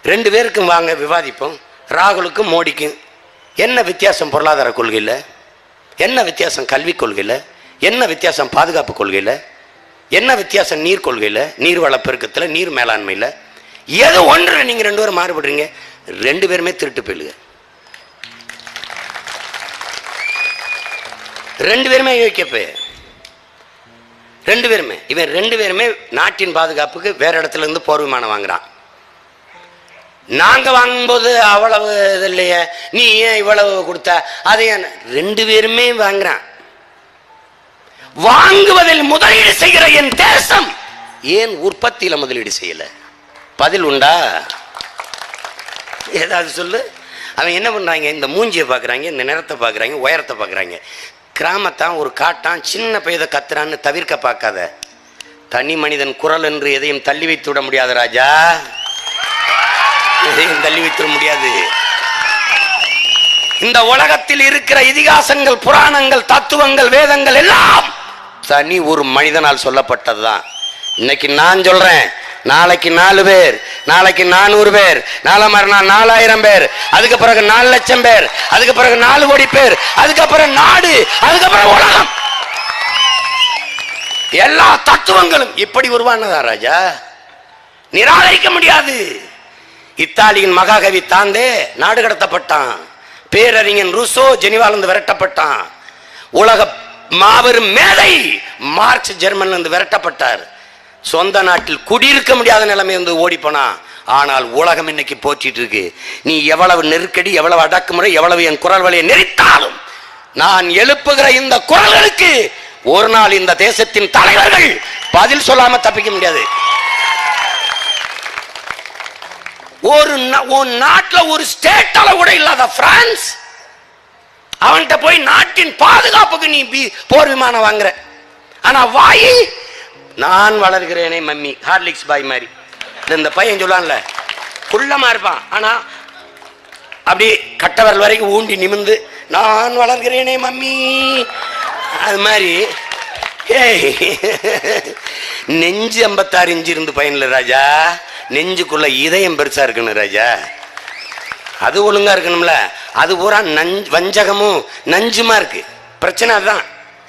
ரெண்டு பேருக்கும் வாங்க விவாதிப்போம் ராகுலுக்கும் மோடிக்கும் என்ன வித்தியாசம் பொருளாதார கொள்கையில் என்ன வித்தியாசம் கல்விக் கொள்கையில் என்ன வித்தியாசம் பாதுகாப்பு கொள்கையில் என்ன வித்தியாசம் நீர் கொள்கையில் நீர்வள பெருக்கத்தில் நீர் மேலாண்மையில் எது ஒன்று நீங்கள் ரெண்டு பேரும் மாறுபடுறீங்க ரெண்டு பேருமே திருட்டு போயிலுங்க ரெண்டு பேருமே யோசிக்கப்பே ரெண்டு பேருமே இவன் ரெண்டு பேருமே நாட்டின் பாதுகாப்புக்கு வேற இடத்துல இருந்து போர் விமானம் வாங்குறான் நாங்க வாங்கும்போது அவ்வளவு இது இல்லையே நீ ஏன் இவ்வளவு கொடுத்த அது ஏன் ரெண்டு பேருமே வாங்குறான் வாங்குவதில் முதலீடு செய்கிற என் தேசம் ஏன் உற்பத்தியில முதலீடு செய்யல பதில் உண்டா ஏதாவது சொல்லு அவன் என்ன பண்றாங்க இந்த மூஞ்சியை பார்க்கறாங்க இந்த நிறத்தை பார்க்கறாங்க உயரத்தை பார்க்கறாங்க கிராமத்தான் ஒரு காட்டான் சின்ன பையதை கத்துறான்னு தவிர்க்க பார்க்காத தனி மனிதன் குரல் என்று எதையும் தள்ளி வைத்து விட முடியாது ராஜா எதையும் தள்ளி வைத்து விட முடியாது இந்த உலகத்தில் இருக்கிற இதிகாசங்கள் புராணங்கள் தத்துவங்கள் வேதங்கள் எல்லாம் தனி ஒரு மனிதனால் சொல்லப்பட்டதுதான் இன்னைக்கு நான் சொல்றேன் நாளைக்கு நாலு பேர் நாளைக்கு நானூறு பேர் நாளை மறுநாள் நாலாயிரம் பேர் அதுக்கு பிறகு நாலு லட்சம் பேர் அதுக்கு பிறகு நாலு கோடி பேர் அதுக்கப்புறம் நாடு அதுக்கப்புறம் உலகம் எல்லா தத்துவங்களும் இப்படி உருவானதா ராஜா நிராகரிக்க முடியாது இத்தாலியின் மகாகவி தாந்தே நாடு கடத்தப்பட்டான் பேரறிஞன் ரூசோ ஜெனிவாலிருந்து விரட்டப்பட்டான் உலக மாபெரும் மேதை மார்க்ஸ் ஜெர்மன்ல இருந்து விரட்டப்பட்டார் சொந்த நாட்டில் குடியிருக்க முடியாத நிலைமை வந்து ஓடி போனான் ஆனால் உலகம் இன்னைக்கு போற்றிட்டு இருக்கு நீ எவ்வளவு நெருக்கடி எவ்வளவு அடக்குமுறை எவ்வளவு என் குரல் வழியை நெறித்தாலும் நான் எழுப்புகிற இந்த குரல்களுக்கு ஒரு நாள் இந்த தேசத்தின் தலைவர்கள் பதில் சொல்லாம தப்பிக்க முடியாது ஒரு நா- உன் நாட்டுல ஒரு ஸ்டேட் அளவு கூட இல்லாத பிரான்ஸ் அவன்கிட்ட போய் நாட்டின் பாதுகாப்புக்கு நீ பி- போர் விமானம் வாங்குற ஆனா வாயி நான் வளர்கிறேனே மம்மி ஹார்லிக்ஸ் பாய் மாதிரி இந்த- இந்த பையன் சொல்லான்ல குள்ளமா இருப்பான் ஆனா அப்படி கட்டவரல் வரைக்கும் ஊண்டி நிமிந்து நான் வளர்கிறேனே மம்மி அது மாதிரி ஏய் நெஞ்சு ஐம்பத்தாறு இன்ச்சு இருந்து பயனில்ல ராஜா நெஞ்சுக்குள்ள இதயம் பெருசா இருக்கணும் ராஜா அது ஒழுங்கா இருக்கணும்ல அது பூரா நஞ்சு வஞ்சகமும் நஞ்சுமா இருக்கு பிரச்சனை அதுதான்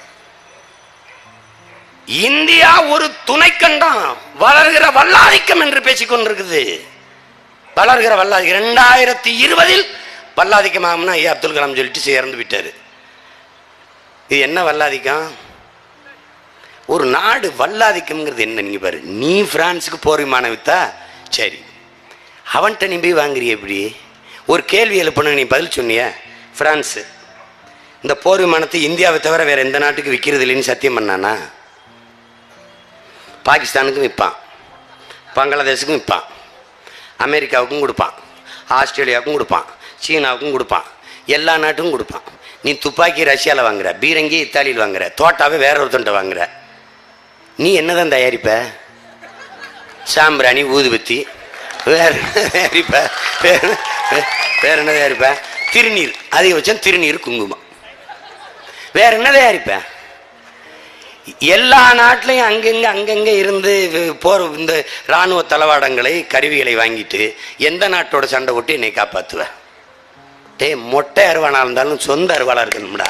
இந்தியா ஒரு துணைக்கண்டம் வளர்கிற வல்லாதிக்கம் என்று பேசிக் கொண்டிருக்குது வளர்கிற வல்லாதி இரண்டாயிரத்தி இருபதில் வல்லாதிக்கம் ஆகும்னா ஐயா அப்துல் கலாம் சொல்லிட்டு சேர்ந்து விட்டாரு இது என்ன வல்லாதிக்கம் ஒரு நாடு வல்லாதிக்கம்ங்கிறது என்ன நீங்க பாரு நீ பிரான்ஸுக்கு போர் விமானம் வித்தா சரி அவன்கிட்ட நீ போய் வாங்குறிய எப்படி ஒரு கேள்வி எழுப்பணும் நீ பதில் சொன்னிய பிரான்ஸு இந்த போர் விமானத்தை இந்தியாவை தவிர வேற எந்த நாட்டுக்கு விற்கிறது இல்லைன்னு சத்தியம் பண்ணானா பாகிஸ்தானுக்கும் விற்பான் பங்களாதேஷுக்கும் விற்பான் அமெரிக்காவுக்கும் கொடுப்பான் ஆஸ்திரேலியாவுக்கும் கொடுப்பான் சீனாவுக்கும் கொடுப்பான் எல்லா நாட்டுக்கும் கொடுப்பான் நீ துப்பாக்கி ரஷ்யாவில் வாங்குற பீரங்கி இத்தாலியில் வாங்குற தோட்டாவே வேற ஒருத்தன்ட்ட வாங்குற நீ என்னதான் தயாரிப்ப சாம்பிராணி ஊதுபத்தி வேற என்ன தயாரிப்ப வேற என்ன- வேற என்ன தயாரிப்ப திருநீர் அதிகபட்சம் திருநீர் குங்குமம் வேற என்ன தயாரிப்ப எல்லா நாட்டிலையும் அங்கங்க அங்கங்க இருந்து வி- போர் இந்த ராணுவ தளவாடங்களை கருவிகளை வாங்கிட்டு எந்த நாட்டோட சண்டை விட்டு என்னை காப்பாத்துவ டேய் மொட்டை அருவானா இருந்தாலும் சொந்த அருவாளா இருக்கணும்டா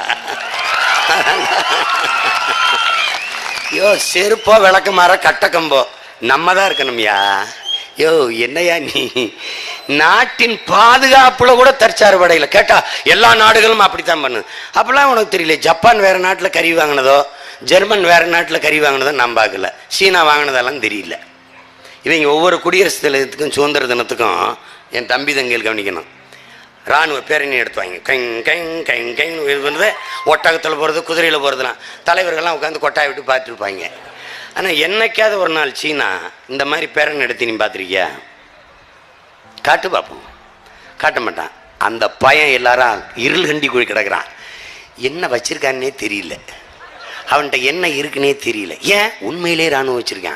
யோ செருப்போ விளக்கு மாற கட்டக்கம்போ நம்ம தான் இருக்கணும்யா யோ என்னையா நீ நாட்டின் பாதுகாப்புல கூட தற்சார்பு படையில கேட்டா எல்லா நாடுகளும் அப்படித்தான் பண்ணு அப்பெல்லாம் உனக்கு தெரியல ஜப்பான் வேற நாட்டுல கறி வாங்கினதோ ஜெர்மன் வேற நாட்டுல கறி வாங்கினதோ நான் பார்க்கல சீனா வாங்கினதெல்லாம் தெரியல இவங்க ஒவ்வொரு குடியரசு தினத்துக்கும் சுதந்திர தினத்துக்கும் என் தம்பி தங்கையில் கவனிக்கணும் ராணுவ பேரணி எடுத்துவாங்க கைங் கைங் கைங் கைங் இது பண்ணுறது ஒட்டகத்தில் போகிறது குதிரையில் போகிறதுலாம் தலைவர்கள்லாம் உட்காந்து கொட்டாய் விட்டு பார்த்துருப்பாங்க ஆனால் என்னைக்காவது ஒரு நாள் சீனா இந்த மாதிரி பேரணி எடுத்து நீ பார்த்துருக்கியா காட்டு பார்ப்போம் காட்ட மாட்டான் அந்த பையன் எல்லாரும் இருள் கண்டி குழி கிடக்குறான் என்ன வச்சிருக்கான்னே தெரியல அவன்கிட்ட என்ன இருக்குன்னே தெரியல ஏன் உண்மையிலே ராணுவம் வச்சிருக்கான்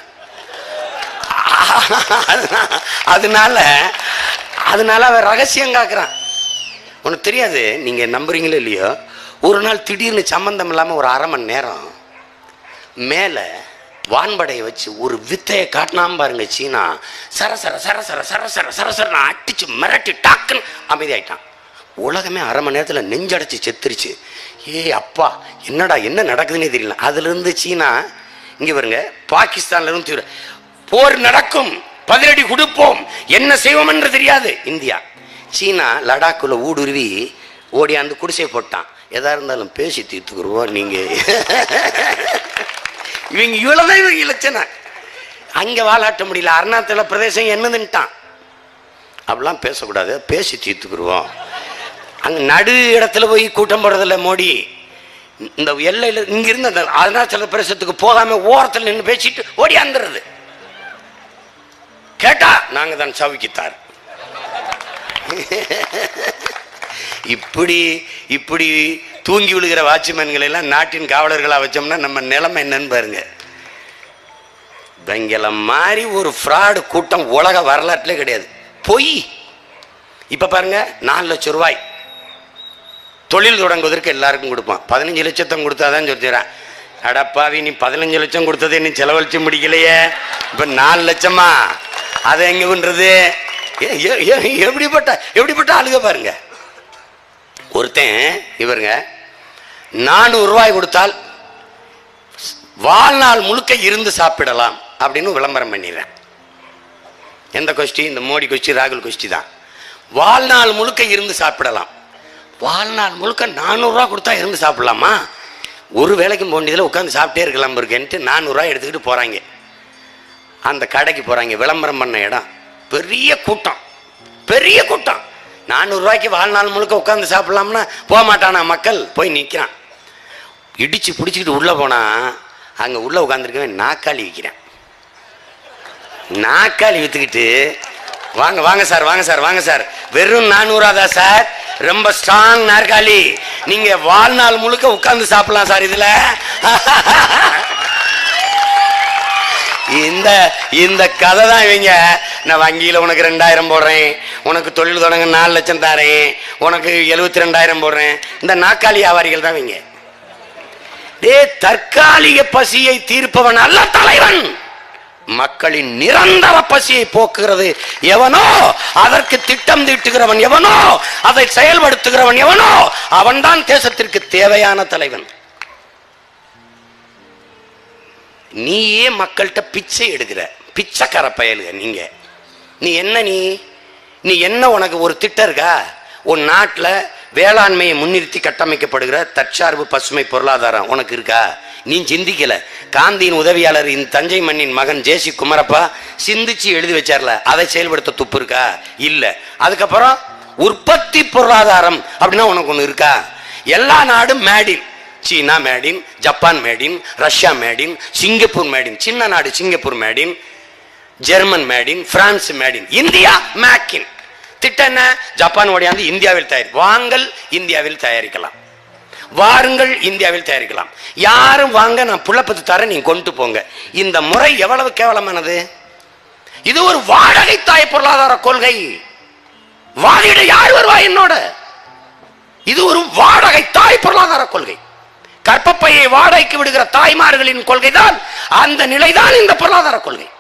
அதனால அதனால அவன் ரகசியம் காக்குறான் உனக்கு தெரியாது நீங்க நம்புறீங்களோ இல்லையோ ஒரு நாள் திடீர்னு சம்பந்தம் இல்லாம ஒரு அரை மணி நேரம் மேல வான்படையை வச்சு ஒரு வித்தையை காட்டினாம பாருங்க சீனா சர சர சர சர சர சர சர சர அடிச்சு மிரட்டி டாக்குன்னு அமைதியாயிட்டான் உலகமே அரை மணி நேரத்தில் நெஞ்சடைச்சு செத்துருச்சு ஏ அப்பா என்னடா என்ன நடக்குதுன்னே தெரியல அதுலேருந்து சீனா இங்கே பாருங்க பாகிஸ்தான்ல இருந்து தீவிர- போர் நடக்கும் பதிலடி கொடுப்போம் என்ன செய்வோம் என்று தெரியாது இந்தியா சீனா லடாக்குள்ள ஊடுருவி ஓடியாந்து குடிசை போட்டான் எதா இருந்தாலும் பேசி தீர்த்துக்குருவோம் நீங்க இவங்க இவ்வளவுதான் இவங்க இலட்சணம் அங்க வாலாட்ட முடியல அருணாச்சல பிரதேசம் என்னதுன்ட்டான் அப்படிலாம் பேசக்கூடாது பேசி தீர்த்துக்குருவோம் அங்க நடு இடத்துல போய் கூட்டம் போடுறதில்ல மோடி இந்த எல்லையில் இங்கிருந்து அந்த அருணாச்சல பிரதேசத்துக்கு போகாம ஓரத்தில் நின்று பேசிட்டு ஓடியாந்துறது கேட்டா நாங்க தான் சவுக்கித்தார் இப்படி இப்படி தூங்கி விழுகிற வாட்ச்மேன்களை எல்லாம் நாட்டின் காவலர்களா வச்சோம்னா நம்ம நிலைமை என்னன்னு பாருங்க இவங்கள மாதிரி ஒரு ஃப்ராடு கூட்டம் உலக வரலாற்றிலே கிடையாது பொய் இப்ப பாருங்க நாலு லட்சம் ரூபாய் தொழில் தொடங்குவதற்கு எல்லாருக்கும் கொடுப்பான் பதினஞ்சு லட்சத்தை கொடுத்தாதான் சொல்லிடுறேன் அடப்பாவி நீ பதினஞ்சு லட்சம் கொடுத்ததை நீ செலவழிச்சு முடிக்கலையே இப்ப நாலு லட்சமா அதை எங்க பண்றது எ- எ- எ- எப்படிப்பட்ட எப்படிப்பட்ட ஆளுக பாருங்க ஒருத்தன் இவருங்க நானூறு ரூபாய் கொடுத்தால் வாழ்நாள் முழுக்க இருந்து சாப்பிடலாம் அப்படின்னு விளம்பரம் பண்ணிடுறேன் எந்த கொஸ்டி இந்த மோடி கொஸ்டி ராகுல் கொஸ்டி தான் வாழ்நாள் முழுக்க இருந்து சாப்பிடலாம் வாழ்நாள் முழுக்க நானூறுரூவா கொடுத்தா இருந்து சாப்பிடலாமா ஒரு வேலைக்கும் போண்டியதில் உட்காந்து சாப்பிட்டே இருக்கலாம் இருக்கேன்ட்டு நானூறுரூவா எடுத்துக்கிட்டு போகிறாங்க அந்த கடைக்கு போகிறாங்க விளம்பரம் பண்ண இடம் பெரிய கூட்டம் பெரிய கூட்டம் நானூறுரூவாய்க்கு வாழ்நாள் முழுக்க உட்காந்து சாப்பிடலாம்னா போக மாட்டானா மக்கள் போய் நிற்கிறான் இடிச்சு பிடிச்சிக்கிட்டு உள்ளே போனா அங்கே உள்ளே உட்காந்துருக்கவன் நாக்காளி விற்கிறேன் நாக்காளி வித்துக்கிட்டு வாங்க வாங்க சார் வாங்க சார் வாங்க சார் வெறும் நானூறாதா சார் ரொம்ப ஸ்ட்ராங் நாற்காலி நீங்க வாழ்நாள் முழுக்க உட்கார்ந்து சாப்பிடலாம் சார் இதுல இந்த இந்த கதை தான் இவங்க நான் வங்கியில் உனக்கு ரெண்டாயிரம் போடுறேன் உனக்கு தொழில் தொடங்க நாலு லட்சம் தரேன் உனக்கு எழுபத்தி ரெண்டாயிரம் போடுறேன் இந்த நாக்காளி வியாபாரிகள் தான் இவங்க டே தற்காலிக பசியை தீர்ப்பவன் அல்ல தலைவன் மக்களின் நிரந்தர பசியை போக்குகிறது எவனோ அதற்கு திட்டம் தீட்டுகிறவன் எவனோ அதை செயல்படுத்துகிறவன் எவனோ அவன்தான் தேசத்திற்கு தேவையான தலைவன் நீயே மக்கள்கிட்ட பிச்சை எடுக்கிற பிச்சைக்கார பயலுக நீங்க நீ என்ன நீ நீ என்ன உனக்கு ஒரு திட்டம் இருக்கா உன் நாட்டில் வேளாண்மையை முன்னிறுத்தி கட்டமைக்கப்படுகிற தற்சார்பு பசுமை பொருளாதாரம் உனக்கு இருக்கா நீ சிந்திக்கல காந்தியின் உதவியாளர் இந்த தஞ்சை மண்ணின் மகன் ஜேசி குமரப்பா சிந்திச்சு எழுதி வச்சார்ல அதை செயல்படுத்த துப்பு இருக்கா இல்ல அதுக்கப்புறம் உற்பத்தி பொருளாதாரம் அப்படின்னா உனக்கு ஒன்று இருக்கா எல்லா நாடும் made in China made in Japan made in Russia made in Singapore made in சின்ன நாடு Singapore made in German made in France made in India make in திட்டம் என்ன ஜப்பான் ஓடியாந்து இந்தியாவில் தயாரி வாங்கல் இந்தியாவில் தயாரிக்கலாம் வாருங்கள் இந்தியாவில் தயாரிக்கலாம் யாரும் வாங்க நான் புள்ளப்பத்து தரேன் நீங்க கொண்டு போங்க இந்த முறை எவ்வளவு கேவலமானது இது ஒரு வாடகை தாய் பொருளாதார கொள்கை வாதிட யார் வருவா என்னோட இது ஒரு வாடகை தாய் பொருளாதார கொள்கை கற்பப்பையை வாடகைக்கு விடுகிற தாய்மார்களின் கொள்கைதான் அந்த நிலைதான் இந்த பொருளாதார கொள்கை